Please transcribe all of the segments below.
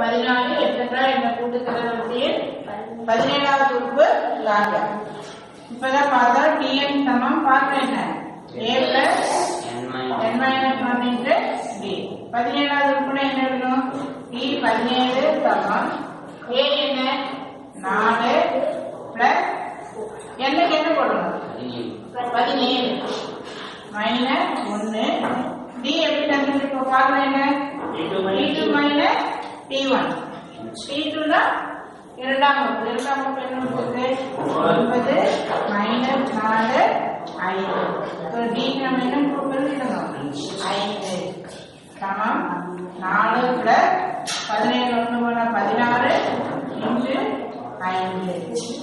பதினாலு எட்டென்றா என்ற கூட்டுத்தொடர்புடைய பதினேழாவது உறுப்பு லாக இப்பதான் பார்த்தா டிஎன் சமம் பார்க்க என்ன A plus n n minus one into D பதினேழாவது உறுப்புனா என்ன வேணும் டி பதினேழு சமம் ஏ என்ன நாலு பிளஸ் என்னக்கு என்ன போடணும் பதினேழு மைனஸ் ஒன்று டி எப்படி கண்டுபிடிப்போம் பார்க்கலாம் என்ன T two minus T one T டூனா இரண்டாம் வகுப்பு இரண்டாம் வகுப்பு என்ன வகுப்பு ஒன்பது மைனஸ் நாலு ஐந்து இப்போ டி நம்ம என்ன கொடுக்கணும் ஐந்து சமம் நாலு பிளஸ் பதினேழு ஒன்று போன பதினாறு இன்று ஐந்து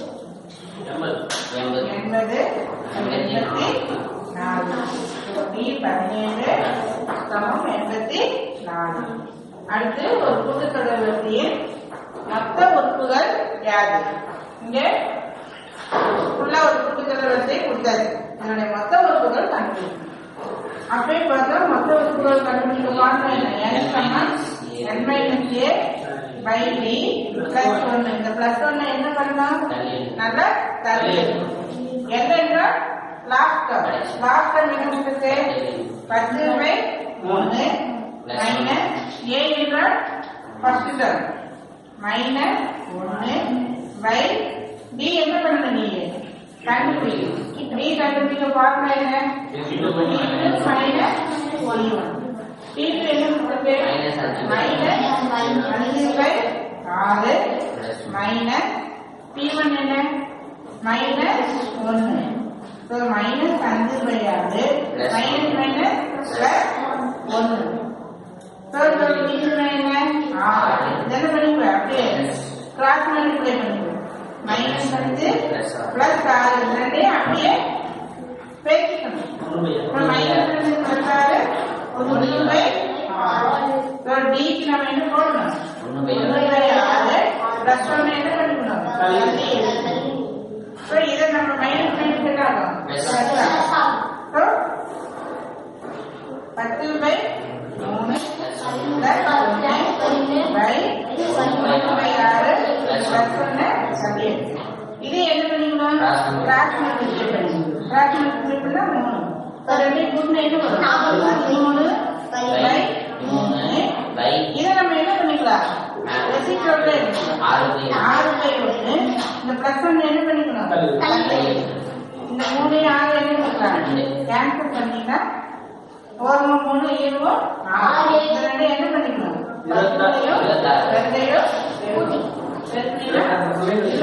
எண்பது எண்பத்தி நாலு டி பதினேழு சமம் எண்பத்தி நாலு அடுத்து ஒரு கூட்டுத்தொடர் வரிசையில் மொத்த உறுப்புகள் யாது இங்க ஃபுல்லா ஒரு கூட்டுத்தொடர் வரிசை கொடுத்தாரு இதனுடைய மொத்த உறுப்புகள் கண்டுபிடிக்கணும் அப்படியே பார்த்தா மொத்த உறுப்புகள் கண்டுபிடிக்க பார்த்தோம் என்ன n சமம் n minus A by D plus ஒன்று இந்த பிளஸ் ஒன்று என்ன பண்ணலாம் நல்லா தள்ளி என்னன்னா லாஸ்ட் டேர்ம் லாஸ்ட் டேர்ம் என்ன கொடுத்தது பத்து பை மூணு மைனஸ் ஏ என்றால் ஃபர்ஸ்ட் டேர்ம் மைனஸ் ஒன்று பை டி என்ன பண்ணணும் நீ கண்டுபிடிக்கும் டி கண்டுபிடிக்க பார்க்கணும் என்ன மைனஸ் ஒன் டி என்ன கொடுத்தது மைனஸ் அஞ்சு பை ஆறு மைனஸ் பி ஒன் என்ன மைனஸ் ஒன்று ஸோ மைனஸ் அஞ்சு பை ஆறு Plus மைனஸ் மைனஸ் பிளஸ் ஒன்று ஸோ ஸோ இது என்ன ஆறு இதெல்லாம் பண்ணிக்கலாம் அப்படியே கிராஸ் மல்டிப்ளை பண்ணிக்கலாம் மைனஸ் அஞ்சு Plus ஆறு. பிளஸ் ஆறு இது ரெண்டையும் அப்படியே பேசிக்கணும் இப்போ மைனஸ் அஞ்சு பிளஸ் ஆறு ஒன்று பை ஆறு ஸோ டிக்கு நம்ம என்ன போடணும் ஒன்று பை ஒன்று பை ஆறு பிளஸ் ஒன்று என்ன பண்ணிக்கணும் தள்ளி எழுதணும். ஸோ இதை நம்ம மைனஸ் பண்ணிட்டு ஆகும் Plus. ஸோ பத்து பை மூணு பிளஸ் ஒன்று பை ஒன்று பை ஆறு பிளஸ் ஒன்று தள்ளி எழுதணும். இது என்ன பண்ணிக்கணும் Cross கிராஸ் மல்டிப்ளை பண்ணிக்கணும் கிராஸ் மல்டிப்ளை பண்ணா மூணு ஸோ ரெண்டு கூட்டினா என்ன வரும் மூணு பை மூணு பை இதை நம்ம என்ன பண்ணிக்கலாம் ரெசிப்ரோக்ல எடுத்துக்கலாம் ஆறு பை ஆறு பை ஒன்று இந்த பிளஸ் ஒன்று என்ன பண்ணிக்கணும் பை இந்த மூணு ஆறு என்ன பண்ணிக்கலாம் கேன்சல் பண்ணீங்கன்னா ஒரு மூணு மூணு இருபது ஆறு இந்த ரெண்டு என்ன பண்ணிக்கணும் பத்துலையும் ரெண்டையும் பெருக்கினா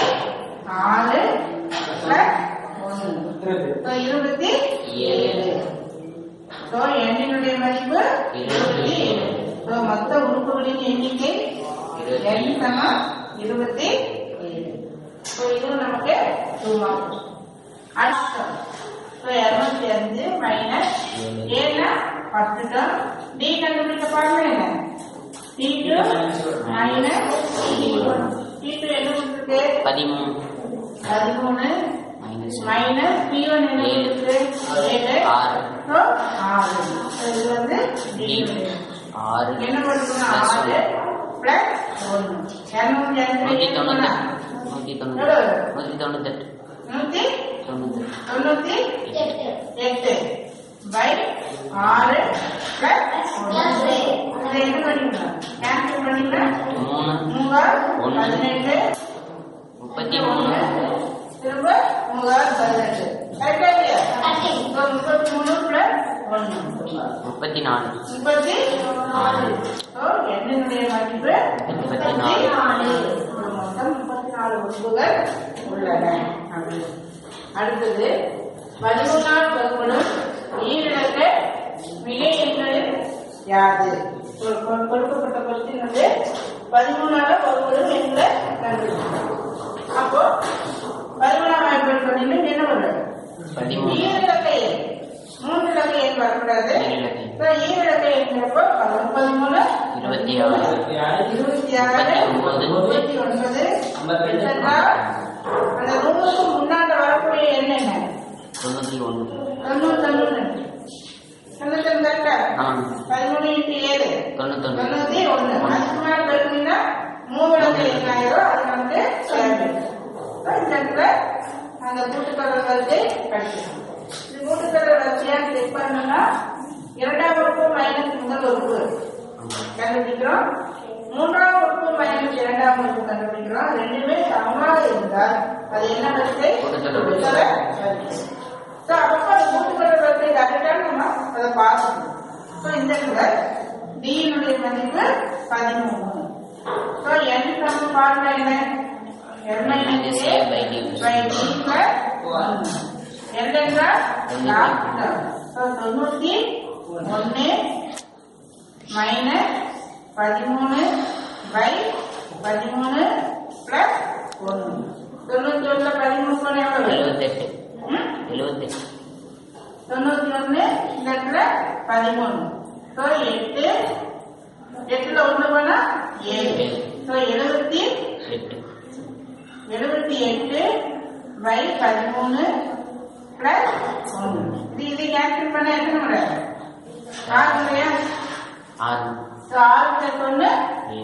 ஆறு பிளஸ் ஒன்று So, இருபத்தி ஏழு ஸோ எண்ணினுடைய மதிப்பு இருபத்தி ஏழு ஸோ மொத்த உறுப்புகளின் எண்ணிக்கை எண் சமம் இருபத்தி ஏழு ஸோ இது நமக்கு டூ மார்க் அடுத்த ஸோ இரநூத்தி அஞ்சு மைனஸ் ஏன்னா பத்து டேர்ம் டி கண்டுபிடிக்க பாருங்க என்ன T two minus T one T two என்ன கொடுத்துருக்கு பதிமூணு பதிமூணு மைனஸ் மைனஸ் பி ஒன் என்ன கொடுத்துருக்கு ஏழு ஆறு ஸோ ஆறு So, இது வந்து டி ஆறு என்ன பண்ணணும் ஆறு பிளஸ் ஒன்று இரநூத்தி அஞ்சு நூற்றி என்ன தொண்ணூத்தி பண்ணா? நூற்றி தொண்ணூத்தி நூற்றி தொண்ணூத்தெட்டு நூத்தி தொண்ணூத்தெட்டு தொண்ணூத்தி எட்டு பை ஆறு பிளஸ் ஒன்று இதை என்ன பண்ணிக்கலாம் கேன்சல் பண்ணிக்கலாம் மூணு மூவார் ஒன்று. பதினெட்டு முப்பத்தி மூணு திரும்ப மூவார் பதினெட்டு கரெக்டா இல்லையா இப்போ முப்பத்தி மூணு பிளஸ் ஒன்று முப்பத்தி நாலு முப்பத்தி நாலு ஸோ எண்ணினுடைய மதிப்பு முப்பத்தி முப்பத்தி நாலு. நாலு ஒரு மொத்தம் முப்பத்தி நாலு உறுப்புகள் உள்ளன அப்படி. அடுத்தது பதிமூணாம் வகுப்படும் ஈரிழக்க மிகை எண்களில் யாது ஒரு கொ- கொடுக்கப்பட்ட கொஸ்டின் வந்து பதிமூணாவது வகுப்படும் எண்களை கண்டுபிடிக்கணும் அப்போ பதிமூணாம் வாய்ப்பு பண்ணீங்கன்னா என்ன பண்ணுறது பதிமூணு ஈரிழக்க எண் மூன்று இலக்க எண் வரக்கூடாது ஈரிலக்க எண். So, ஈரிலக்க எண்கிறப்போ முப்பத்தி மூணு இருபத்தி ஆறு இருபத்தி ஆறு முப்பத்தி ஒன்பது. முப்பத்தி ஒன்பது என்றால் அந்த நூறுக்கு முன்னாடி வரக்கூடிய எண் என்ன தொண்ணூற்றி ஒன்று தொண்ணூத்தி ஒண்ணு தொண்ணூத்தி ஒண்ணு கரெக்டா ஆ பதிமூணு இன்ட்டு ஏழு தொண்ணூத்தொன்று தொண்ணூத்தி ஒண்ணு அதுக்கு மேல பெருக்கினா கண்டுபிடிக்கிறோம் மூன்றாம் உறுப்பு மைனஸ் இரண்டாம் உறுப்பு கண்டுபிடிக்கிறோம் ரெண்டுமே சமமாக இருந்தால் அது என்ன வரிசை கூட்டுத்தொடர் கூட்டுத்தொடர் வரிசை ஸோ அப்போ அந்த கூட்டுத்தொடர் வரிசை கரெக்டாக நம்ம அதை பார்க்கணும் ஸோ இந்த இடத்துல டியினுடைய மதிப்பு பதிமூணு ஸோ n சமம் ஃபார்முலா என்ன n minus a by d. by d plus 1 n என்றால் லாஸ்ட் டேர்ம் ஸோ தொண்ணூற்றி ஒன்று மைனஸ் பதிமூணு பை பதிமூணு பிளஸ் ஒன்று தொண்ணூற்றி ஒன்றில் பதிமூணு போன எவ்வளவு எழுபத்தெட்டு ம்? எழுபத்தெட்டு தொண்ணூத்தி ஒண்ணு இந்த இடத்துல பதிமூணு ஸோ எட்டு எட்டுல ஒண்ணு போனா ஏழு ஸோ எழுபத்தி எட்டு எழுபத்தி எட்டு பை பதிமூணு பிளஸ் ஒன்று இது இதை கேன்சல் பண்ண எத்தனை முறை ஆறு முறையா ஆறு ஸோ ஆறு பிளஸ் ஒன்று ஏழு